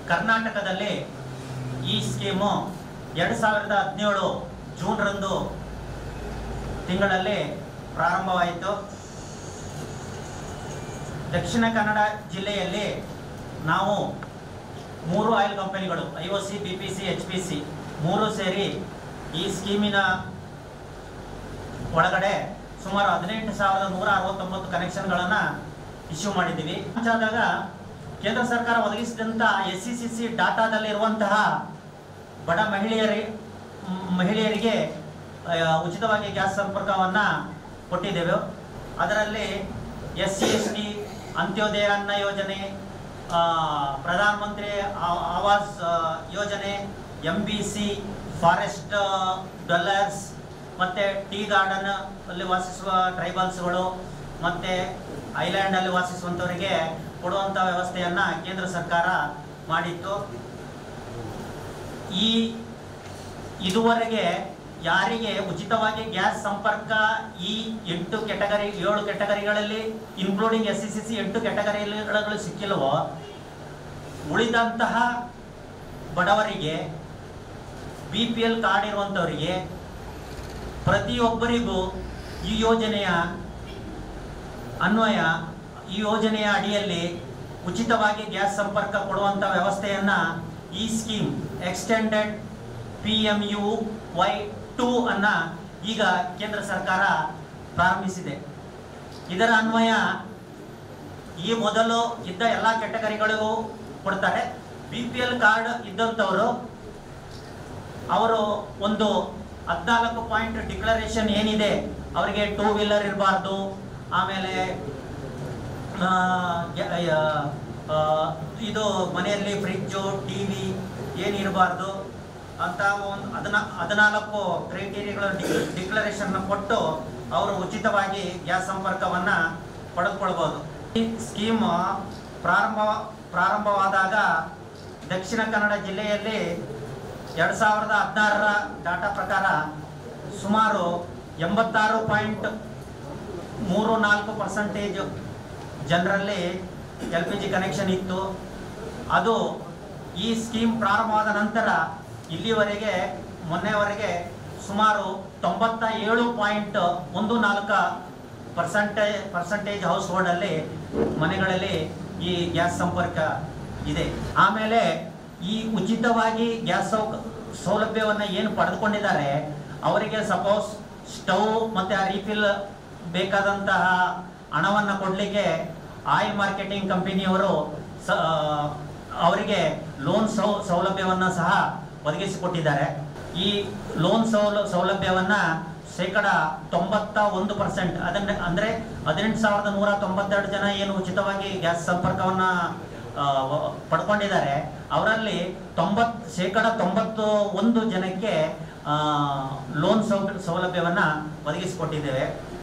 ಕರ್ನಾಟಕದಲ್ಲಿ ಈ ಸ್ಕೀಮು ಎರಡು ಸಾವಿರದ ಹದಿನೇಳು ಜೂನ್ರಂದು ತಿಂಗಳಲ್ಲಿ ಪ್ರಾರಂಭವಾಯಿತು ದಕ್ಷಿಣ ಕನ್ನಡ ಜಿಲ್ಲೆಯಲ್ಲಿ ನಾವು ಮೂರು ಆಯಿಲ್ ಕಂಪನಿಗಳು I O C B P C H P C ಮೂರು ಸೇರಿ ಈ ಸ್ಕೀಮಿನ ಒಳಗಡೆ ಸುಮಾರು ಹದಿನೆಂಟು ಸಾವಿರದ ನೂರ ಅರವತ್ತೊಂಬತ್ತು ಕನೆಕ್ಷನ್ಗಳನ್ನು ಇಶ್ಯೂ ಮಾಡಿದ್ದೀವಿ ಆದಾಗ ಕೇಂದ್ರ ಸರ್ಕಾರ ಒದಗಿಸಿದಂಥ ಎಸ್ ಸಿ ಸಿ ಸಿ ಡಾಟಾದಲ್ಲಿರುವಂತಹ ಬಡ ಮಹಿಳೆಯರಿ ಮ್, ಮಹಿಳೆಯರಿಗೆ ಆ, ಉಚಿತವಾಗಿ ಗ್ಯಾಸ್ ಸಂಪರ್ಕವನ್ನು ಕೊಟ್ಟಿದ್ದೇವೆ ಅದರಲ್ಲಿ S C S T Antyodaya Anna Yojana ಆ, ಪ್ರಧಾನ ಮಂತ್ರಿ ಆ- ಆವಾಸ್ ಆ, Yojana M B C forest dwellers ಮತ್ತು ಟೀ ಗಾರ್ಡನ್ ಅಲ್ಲಿ ವಾಸಿಸುವ ಟ್ರೈಬಲ್ಸ್ಗಳು ಮತ್ತು ಐಲ್ಯಾಂಡಲ್ಲಿ ವಾಸಿಸುವಂಥವರಿಗೆ ಕೊಡುವಂಥ ವ್ಯವಸ್ಥೆಯನ್ನು ಕೇಂದ್ರ ಸರ್ಕಾರ ಮಾಡಿತ್ತು ಈ ಇದುವರೆಗೆ ಯಾರಿಗೆ ಉಚಿತವಾಗಿ ಗ್ಯಾಸ್ ಸಂಪರ್ಕ ಈ ಎಂಟು ಕೆಟಗರಿ ಏಳು ಕೆಟಗರಿಗಳಲ್ಲಿ including S C C C ಎಂಟು ಕೆಟಗರಿಗಳು ಸಿಕ್ಕಿಲ್ವೋ ಉಳಿದಂತಹ ಬಡವರಿಗೆ ಬಿ ಪಿ ಎಲ್ ಕಾರ್ಡ್ ಇರುವಂಥವರಿಗೆ ಪ್ರತಿಯೊಬ್ಬರಿಗೂ ಈ ಯೋಜನೆಯ ಅನ್ವಯ ಈ ಯೋಜನೆಯ ಅಡಿಯಲ್ಲಿ ಉಚಿತವಾಗಿ ಗ್ಯಾಸ್ ಸಂಪರ್ಕ ಕೊಡುವಂಥ ವ್ಯವಸ್ಥೆಯನ್ನು ಈ scheme extended P M U Y two ಅನ್ನ ಈಗ ಕೇಂದ್ರ ಸರ್ಕಾರ ಪ್ರಾರಂಭಿಸಿದೆ ಇದರ ಅನ್ವಯ ಈ ಮೊದಲು ಇದ್ದ ಎಲ್ಲ ಕೆಟಗರಿಗಳಿಗೂ ಕೊಡ್ತಾರೆ ಬಿ ಪಿ ಎಲ್ ಕಾರ್ಡ್ ಇದ್ದಂಥವರು ಅವರು ಒಂದು ಹದಿನಾಲ್ಕು ಪಾಯಿಂಟ್ ಡಿಕ್ಲರೇಷನ್ ಏನಿದೆ ಅವರಿಗೆ ಟೂ ವೀಲರ್ ಇರಬಾರ್ದು ಆಮೇಲೆ ಆ, ಯ- ಯ- ಆ, ಇದು ಮನೆಯಲ್ಲಿ ಫ್ರಿಜ್ಜು ಟಿ ವಿ ಏನಿರಬಾರ್ದು ಅಂತ ಒಂದು ಹದಿನಾ ಹದಿನಾಲ್ಕು ಕ್ರೈಟೀರಿಯಾಗಳ ಡಿಕ್ಲರೇಷನ್ ಕೊಟ್ಟು ಅವರು ಉಚಿತವಾಗಿ ಗ್ಯಾಸ್ ಸಂಪರ್ಕವನ್ನು ಪಡೆದುಕೊಳ್ಬೋದು ಈ ಸ್ಕೀಮ್ ಪ್ರಾರಂಭ ಪ್ರಾರಂಭವಾದಾಗ ದಕ್ಷಿಣ ಕನ್ನಡ ಜಿಲ್ಲೆಯಲ್ಲಿ ಎರಡು ಸಾವಿರದ ಹದಿನಾರರ ಡಾಟಾ ಪ್ರಕಾರ ಸುಮಾರು ಎಂಬತ್ತಾರು ಪಾಯಿಂಟ್ ಮೂರು ನಾಲ್ಕು ಪರ್ಸೆಂಟೇಜ್ ಜನರಲ್ಲಿ ಎಲ್ ಪಿ ಜಿ ಕನೆಕ್ಷನ್ ಇತ್ತು ಅದು ಈ ಸ್ಕೀಮ್ ಪ್ರಾರಂಭವಾದ ನಂತರ ಇಲ್ಲಿವರೆಗೆ ಮೊನ್ನೆವರೆಗೆ ಸುಮಾರು ತೊಂಬತ್ತ ಏಳು ಪಾಯಿಂಟ್ ಒಂದು ನಾಲ್ಕು ಪರ್ಸೆಂಟೇಜ್ ಪರ್ಸೆಂಟೇಜ್ ಹೌಸ್ ಹೋಲ್ಡಲ್ಲಿ ಮನೆಗಳಲ್ಲಿ ಈ ಗ್ಯಾಸ್ ಸಂಪರ್ಕ ಇದೆ ಆಮೇಲೆ ಈ ಉಚಿತವಾಗಿ ಗ್ಯಾಸ್ ಸೌ ಸೌಲಭ್ಯವನ್ನು ಏನು ಪಡೆದುಕೊಂಡಿದ್ದಾರೆ ಅವರಿಗೆ ಸಪೋಸ್ ಸ್ಟವ್ ಮತ್ತು ಆ ರೀಫಿಲ್ ಬೇಕಾದಂತಹ ಹಣವನ್ನು ಕೊಡಲಿಕ್ಕೆ ಆಯಿಲ್ ಮಾರ್ಕೆಟಿಂಗ್ ಕಂಪನಿಯವರು ಸ ಅವರಿಗೆ ಲೋನ್ ಸೌ ಸೌಲಭ್ಯವನ್ನು ಸಹ ಒದಗಿಸಿಕೊಟ್ಟಿದ್ದಾರೆ ಈ ಲೋನ್ ಸೌಲ ಸೌಲಭ್ಯವನ್ನು ಶೇಕಡ ತೊಂಬತ್ತ ಒಂದು ಪರ್ಸೆಂಟ್ ಅದನ್ನ ಅಂದರೆ ಹದಿನೆಂಟು ಸಾವಿರದ ನೂರ ತೊಂಬತ್ತೆರಡು ಜನ ಏನು ಉಚಿತವಾಗಿ ಗ್ಯಾಸ್ ಸಂಪರ್ಕವನ್ನು ಪಡ್ಕೊಂಡಿದ್ದಾರೆ ಅವರಲ್ಲಿ ತೊಂಬತ್ ಶೇಕಡ ತೊಂಬತ್ತು ಒಂದು ಜನಕ್ಕೆ ಲೋನ್ ಸೌ ಸೌಲಭ್ಯವನ್ನು ಒದಗಿಸಿಕೊಟ್ಟಿದ್ದೇವೆ